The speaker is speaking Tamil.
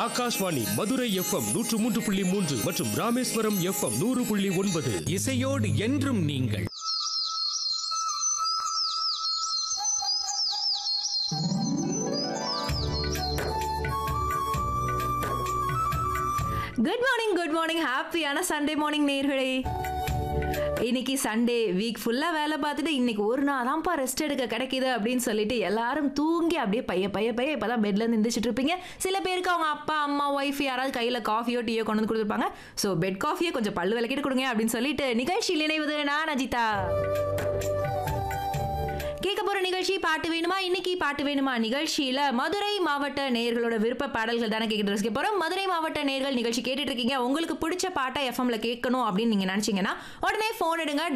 ஆகாஷ்வாணி மதுரை எஃப்எம் நூற்று மூன்று புள்ளி மூன்று மற்றும் ராமேஸ்வரம் எஃப்எம் நூறு புள்ளி ஒன்பது இசையோடு என்றும் நீங்கள் குட் மார்னிங் குட் மார்னிங் ஹாப்பியான சண்டே மார்னிங் நேர்களே இன்னைக்கு சண்டே வீக் ஃபுல்லாக வேலை பார்த்துட்டு இன்னைக்கு ஒரு நாள் தான்ப்பா ரெஸ்ட் எடுக்க கிடைக்குது அப்படின்னு சொல்லிட்டு எல்லாரும் தூங்கி அப்படியே பைய பைய பைய இப்போ தான் பெட்லேருந்து எந்திரிச்சிட்டு இருப்பீங்க சில பேருக்கு அவங்க அப்பா அம்மா ஒய்ஃப் யாராவது கையில் காஃபியோ டீயோ கொண்டு வந்து கொடுத்துருப்பாங்க ஸோ பெட் காஃபியை கொஞ்சம் பல்லு விளக்கிட்டு கொடுங்க அப்படின்னு சொல்லிட்டு நிகழ்ச்சியில் இணைவது நான் அஜிதா கேட்க போற நிகழ்ச்சி பாட்டு வேணுமா இன்னைக்கு பாட்டு வேணுமா நிகழ்ச்சியில மதுரை மாவட்ட நேயர்களோட விருப்ப பாடல்கள் தானே கேட்டு ரசிக்க போறோம் மதுரை மாவட்ட நேயர்கள் நிகழ்ச்சி கேட்டுட்டு இருக்கீங்க உங்களுக்கு பிடிச்ச பாட்டை எஃப்எம்ல கேட்கணும் அப்படின்னு நீங்க நினைச்சீங்கன்னா உடனே போன் எடுங்க